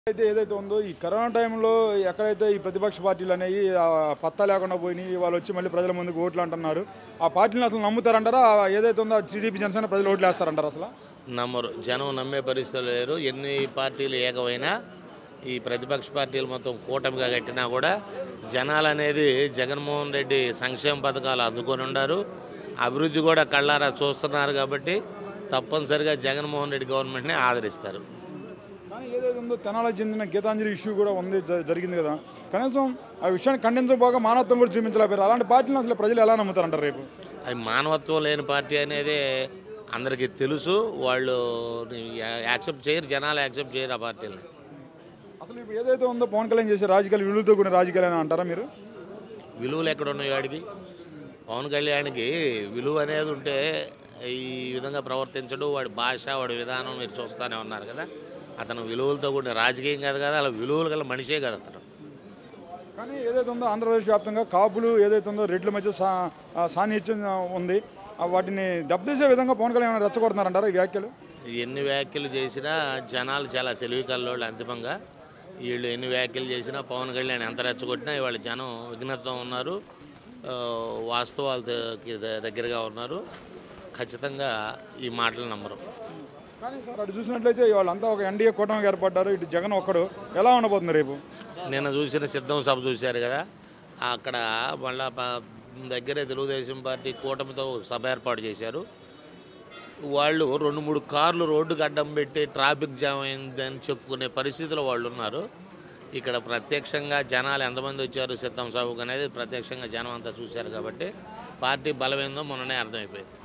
అయితే ఏదైతే ఉందో ఈ కరోనా టైంలో ఎక్కడైతే ఈ ప్రతిపక్ష పార్టీలు అనేవి ఆ, పత్తా లేకుండా పోయినాయి వాళ్ళు వచ్చి మళ్ళీ ప్రజల ముందుకు ఓట్లు అంటున్నారు ఆ పార్టీలను అసలు నమ్ముతారంటారా ఆ ఏదైతే ఉందో టీడీపీ జనసేన ప్రజలు ఓట్లు వేస్తారంటారు అసలు నమ్మరు జనం నమ్మే పరిస్థితులు లేరు ఎన్ని పార్టీలు ఏకమైనా ఈ ప్రతిపక్ష పార్టీలు మొత్తం కూటమిగా కట్టినా కూడా జనాలు అనేది జగన్మోహన్ రెడ్డి సంక్షేమ పథకాలు అందుకొని ఉన్నారు అభివృద్ధి కూడా కళ్ళారా చూస్తున్నారు కాబట్టి తప్పనిసరిగా జగన్మోహన్ రెడ్డి గవర్నమెంట్ని ఆదరిస్తారు కానీ ఏదైతే ఉందో తెనాలకు చెందిన గీతాంజలి ఇష్యూ కూడా ఉంది జ- జరిగింది కదా కనీసం ఆ విషయాన్ని ఖండించబోగా మానవత్వం కూడా చూపించలేకపోయారు అలాంటి పార్టీలను అసలు ప్రజలు ఎలా నమ్ముతారంటారు రేపు అది మానవత్వం లేని పార్టీ అనేది అందరికీ తెలుసు వాళ్ళు యాక్సెప్ట్ చేయరు జనాలు యాక్సెప్ట్ చేయరు ఆ పార్టీని అసలు ఇప్పుడు ఏదైతే ఉందో పవన్ కళ్యాణ్ చేసే రాజకీయాలు విలువలతో కూడిన రాజకీయాలు అని అంటారా మీరు విలువలు ఎక్కడ ఉన్నాయి వాడికి పవన్ కళ్యాణ్కి విలువ అనేది ఉంటే ఈ విధంగా ప్రవర్తించడు వాడి భాష వాడి విధానం మీరు చూస్తూనే ఉన్నారు కదా అతను విలువలతో కూడిన రాజకీయం కాదు కదా అలా విలువలు గల మనిషే కదా అతను కానీ ఏదైతే ఉందో ఆంధ్రప్రదేశ్ వ్యాప్తంగా కాపులు ఏదైతే ఉందో రెడ్ల మధ్య సా ఆ సాన్నిహిత్యం ఉంది ఆ వాటిని దెబ్బతీసే విధంగా పవన్ కళ్యాణ్ ఏమైనా రెచ్చగొడుతున్నారంటారా ఈ వ్యాఖ్యలు ఎన్ని వ్యాఖ్యలు చేసినా జనాలు చాలా తెలివి కల్లోళ్ళు అంతిమంగా వీళ్ళు ఎన్ని వ్యాఖ్యలు చేసినా పవన్ కళ్యాణ్ ఎంత రెచ్చగొట్టినా ఇవాళ జనం విఘ్నత్వం ఉన్నారు ఆ, వాస్తవాలు ద- దగ్గరగా ఉన్నారు ఖచ్చితంగా ఈ మాటలు నమ్మరు కానీ సార్ అటు చూసినట్లయితే వాళ్ళంతా ఒక ఎన్డీఏ కూటమికి ఏర్పడ్డారు ఇటు జగన్ ఒక్కడు ఎలా ఉండబోతుంది రేపు నిన్న చూసిన సిద్ధం సభ చూశారు కదా అక్కడ మళ్ళా ప- దగ్గరే తెలుగుదేశం పార్టీ కూటమితో సభ ఏర్పాటు చేశారు వాళ్ళు రెండు మూడు కార్లు రోడ్డుకు అడ్డం పెట్టి ట్రాఫిక్ జామ్ అయిందని చెప్పుకునే పరిస్థితిలో వాళ్ళు ఉన్నారు ఇక్కడ ప్రత్యక్షంగా జనాలు ఎంతమంది వచ్చారు సిద్ధం సభకు అనేది ప్రత్యక్షంగా జనం అంతా చూశారు కాబట్టి పార్టీ బలమైందో మొన్ననే అర్థమైపోయింది